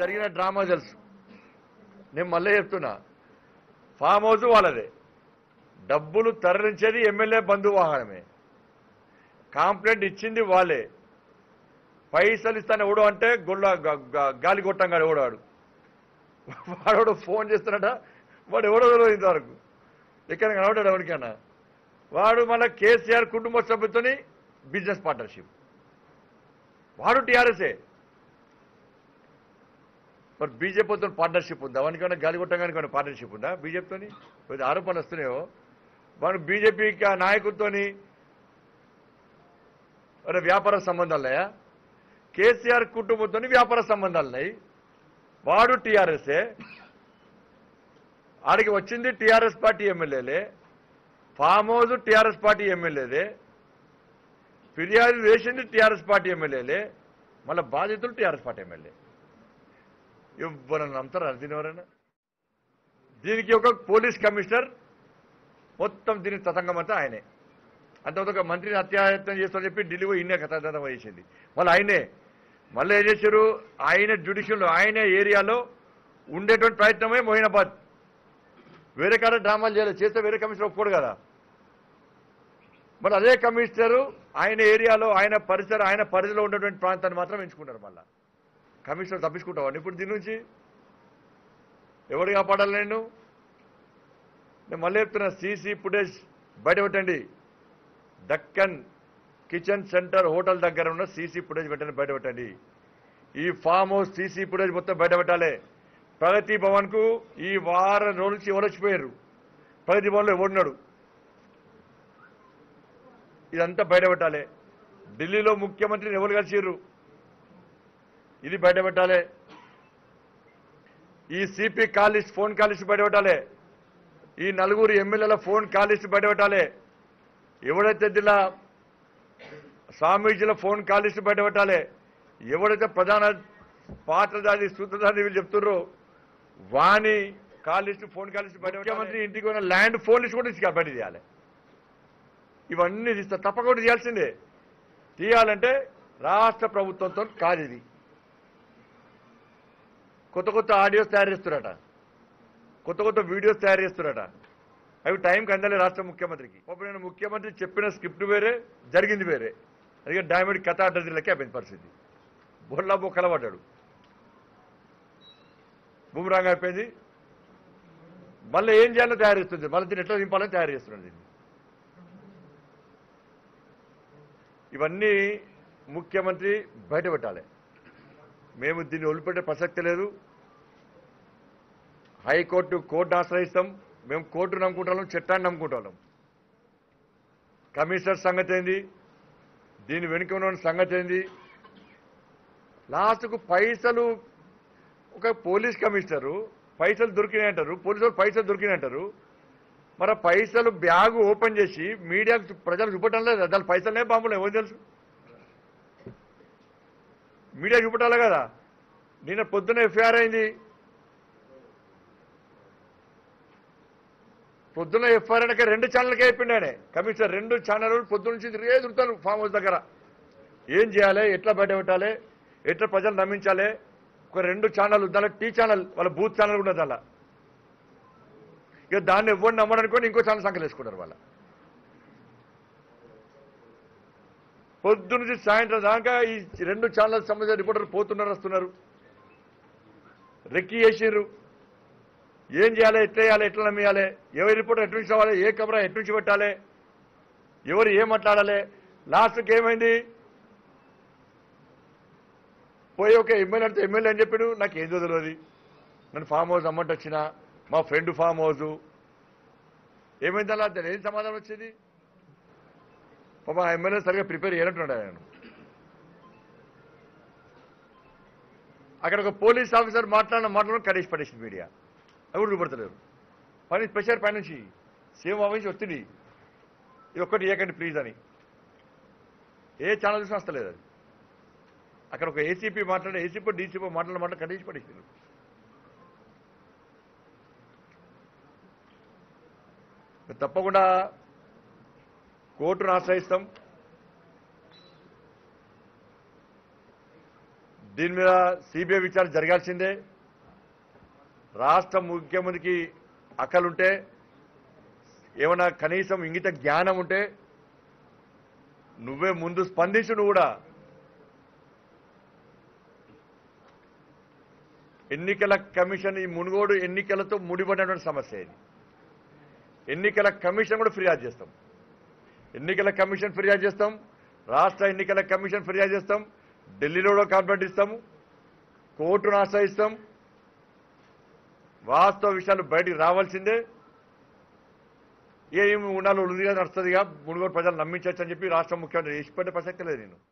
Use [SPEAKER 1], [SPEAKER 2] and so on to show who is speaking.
[SPEAKER 1] జరిగిన డ్రామా తెలుసు నేను మళ్ళీ చెప్తున్నా ఫామ్ హౌస్ వాళ్ళదే డబ్బులు తరలించేది ఎమ్మెల్యే బంధు వాహనమే కాంప్లైంట్ ఇచ్చింది వాళ్ళే పైసలు ఇస్తాను ఎవడు అంటే గొల్ల గ- గ- గాలి కొట్టంగా ఎవడాడు వాడు ఫోన్ చేస్తున్నట వాడు ఎవడో తెలియదు ఇంతవరకు ఎక్కడ కనబడ్డాడు ఎవరికైనా వాడు మళ్ళీ కేసీఆర్ కుటుంబ సభ్యుతోని బిజినెస్ పార్ట్నర్షిప్ వాడు టీఆర్ఎస్ఏ మరి బీజేపీతో పార్ట్నర్షిప్ ఉందా వానికైనా గాలి కొట్టంగానికి పార్ట్నర్షిప్ ఉందా బీజేపీతోని కొద్ది ఆరోపణలు వస్తున్నాయో వాడు బీజేపీ నాయకుడితోని మరి వ్యాపార సంబంధాలు ఉన్నాయా కేసీఆర్ కుటుంబంతో వ్యాపార సంబంధాలు ఉన్నాయి వాడు టీఆర్ఎస్ఏ ఆడికి వచ్చింది టీఆర్ఎస్ పార్టీ ఎమ్మెల్యేలే ఫామ్ హౌస్ టీఆర్ఎస్ పార్టీ ఎమ్మెల్యేదే ఫిర్యాదు వేసింది టీఆర్ఎస్ పార్టీ ఎమ్మెల్యేలే మళ్ళీ బాధితులు టీఆర్ఎస్ పార్టీ ఎమ్మెల్యే ఎవరన్నా నమ్ముతారా దీని ఎవరైనా దీనికి ఒక పోలీస్ కమిషనర్ మొత్తం దీని తతంగం అంతా ఆయనే అంతవరకు ఒక మంత్రిని హత్యాయత్నం చేస్తామని చెప్పి ఢిల్లీ పోయి ఇన్నే కథ వేసింది మళ్ళీ ఆయనే మళ్ళీ ఏం చేశారు ఆయన జ్యుడిషియల్ ఆయనే ఏరియాలో ఉండేటువంటి ప్రయత్నమే మొయినాబాద్ వేరే కాడ డ్రామాలు చేయలేదు చేస్తే వేరే కమిషనర్ ఒప్పుకోడు కదా మరి అదే కమిషనరు ఆయన ఏరియాలో ఆయన పరిసర ఆయన పరిధిలో ఉన్నటువంటి ప్రాంతాన్ని మాత్రం ఎంచుకుంటారు మళ్ళా కమిషనర్ తప్పించుకుంటావాడిని ఇప్పుడు దీని నుంచి ఎవరు కాపాడాలి నేను నేను మళ్ళీ చెప్తున్నా సీసీ ఫుటేజ్ బయట పెట్టండి దక్కన్ కిచెన్ సెంటర్ హోటల్ దగ్గర ఉన్న సీసీ ఫుటేజ్ పెట్టండి బయట పెట్టండి ఈ ఫామ్ హౌస్ సీసీ ఫుటేజ్ మొత్తం బయట పెట్టాలి ప్రగతి భవన్ కు ఈ వారం రోజుల నుంచి ఎవరు వచ్చిపోయారు ప్రగతి భవన్ లో ఎవడున్నాడు ఇదంతా బయట పెట్టాలి ఢిల్లీలో ముఖ్యమంత్రిని ఎవరు కలిసిర్రు ఇది బయట పెట్టాలి ఈ CP call list phone call list బయట పెట్టాలి ఈ నలుగురు ఎమ్మెల్యేల ఫోన్ కాల్ లిస్ట్ బయట పెట్టాలి ఎవడైతే జిల్లా స్వామీజీల ఫోన్ కాల్ లిస్ట్ బయట పెట్టాలి ఎవడైతే ప్రధాన పాత్రధారి సూత్రధారి వీళ్ళు చెప్తున్నారో వాణి call list phone call list బయట ముఖ్యమంత్రి ఇంటికి ఉన్న ల్యాండ్ ఫోన్ లిస్ట్ కూడా తీసుకు బయట తీయాలి ఇవన్నీ తీస్తా తప్పకుండా తీయాల్సిందే తీయాలంటే రాష్ట్ర ప్రభుత్వంతో కాదు ఇది కొత్త కొత్త ఆడియోస్ తయారు చేస్తున్నారట కొత్త కొత్త వీడియోస్ తయారు చేస్తున్నారట అవి టైంకి అందలే రాష్ట్ర ముఖ్యమంత్రికి పాపం నేను ముఖ్యమంత్రి చెప్పిన స్క్రిప్ట్ వేరే జరిగింది వేరే అందుకే డైమండ్ కథ అడ్డదిల్లకే అయిపోయింది పరిస్థితి బొల్లా బొక్కల పడ్డాడు బుమ్రాంగ్ అయిపోయింది మళ్ళీ ఏం చేయాలో తయారు చేస్తుంది మళ్ళీ దీన్ని ఎట్లా దింపాలని తయారు చేస్తున్నాడు దీన్ని ఇవన్నీ ముఖ్యమంత్రి బయట పెట్టాలి మేము దీన్ని వదిలిపెట్టే ప్రసక్తి లేదు హైకోర్టు కోర్టును ఆశ్రయిస్తాం మేము కోర్టును నమ్ముకుంటాం చట్టాన్ని నమ్ముకుంటాం కమిషనర్ సంగతి ఏంది దీని వెనుక ఉన్న సంగతి ఏంది లాస్ట్కు పైసలు ఒక పోలీస్ కమిషనరు పైసలు దొరికినాయి అంటారు పోలీసు వాళ్ళు పైసలు దొరికినాయి అంటారు మరి ఆ పైసలు బ్యాగు ఓపెన్ చేసి మీడియాకు ప్రజలు చూపటం లేదు దాని పైసలనే బాంబులు ఎవరు తెలుసు మీడియా చూపటాలి కదా నిన్న పొద్దున ఎఫ్ఐఆర్ అయింది పొద్దున్న ఎఫ్ఐఆర్ అనక రెండు ఛానల్కే అయిపోయింది ఆయన కమిషనర్ రెండు ఛానల్ పొద్దున్న నుంచి తిరిగే తిరుగుతాను ఫామ్ హౌస్ దగ్గర ఏం చేయాలి ఎట్లా బయట పెట్టాలి ఎట్లా ప్రజలు నమ్మించాలి ఒక రెండు ఛానల్ దాని టీ ఛానల్ వాళ్ళ బూత్ ఛానల్ కూడా దానిలో ఇక దాన్ని ఎవరిని నమ్మడనుకొని ఇంకో ఛానల్ సంఖ్యలు వేసుకున్నారు వాళ్ళ పొద్దు నుంచి సాయంత్రం దాకా ఈ రెండు ఛానల్ సంబంధించిన రిపోర్టర్లు పోతున్నారు వస్తున్నారు రెక్కి చేసిర్రు ఏం చేయాలి ఎట్లా చేయాలి ఎట్లా నమ్మేయాలి ఎవరి రిపోర్టర్ ఎటు నుంచి రావాలి ఏ కెమెరా ఎటు నుంచి పెట్టాలి ఎవరు ఏం మాట్లాడాలి లాస్ట్కి ఏమైంది పోయి ఒక ఎమ్మెల్యే అంటే ఎమ్మెల్యే అని చెప్పాడు నాకు ఏం తెలియదు నన్ను ఫామ్ హౌస్ అమ్మంటే వచ్చిన మా ఫ్రెండ్ ఫామ్ హౌస్ ఏమైంది అలా ఏం సమాధానం వచ్చింది పాప ఆ ఎమ్మెల్యే సరిగా ప్రిపేర్ చేయనట్టున్నాడు ఆయన అక్కడ ఒక పోలీస్ ఆఫీసర్ మాట్లాడిన మాటలను కడేసి పడేసింది మీడియా అవి కూడా చూపడతలేరు పని స్పెషల్ పై నుంచి సీఎం ఆఫీస్ నుంచి వస్తుంది ఇది ఒక్కటి ఇవ్వకండి ప్లీజ్ అని ఏ ఛానల్ చూసినా వస్తలేదు అది అక్కడ ఒక ఏసీపీ మాట్లాడే ఏసీపీ డీసీపీ మాట్లాడిన మాట కడేసి పడేసింది తప్పకుండా కోర్టును ఆశ్రయిస్తాం దీని మీద సిబిఐ విచారణ జరగాల్సిందే రాష్ట్ర ముఖ్యమంత్రికి అక్కలుంటే ఏమైనా కనీసం ఇంగిత జ్ఞానం ఉంటే నువ్వే ముందు స్పందించు నువ్వు కూడా ఎన్నికల కమిషన్ ఈ మునుగోడు ఎన్నికలతో ముడిపడినటువంటి సమస్య ఇది ఎన్నికల కమిషన్ కూడా ఫిర్యాదు చేస్తాం ఎన్నికల కమిషన్ ఫిర్యాదు చేస్తాం రాష్ట్ర ఎన్నికల కమిషన్ ఫిర్యాదు చేస్తాం ఢిల్లీలో కూడా కంప్లైంట్ ఇస్తాము కోర్టును ఆశ్రయిస్తాం వాస్తవ విషయాలు బయటికి రావాల్సిందే ఏమి ఉండాలో ఉల్లిగా నడుస్తుందిగా మునుగోడు ప్రజలు నమ్మించవచ్చు అని చెప్పి రాష్ట్ర ముఖ్యమంత్రి ఇష్టపడే ప్రసక్తి లేదు నేను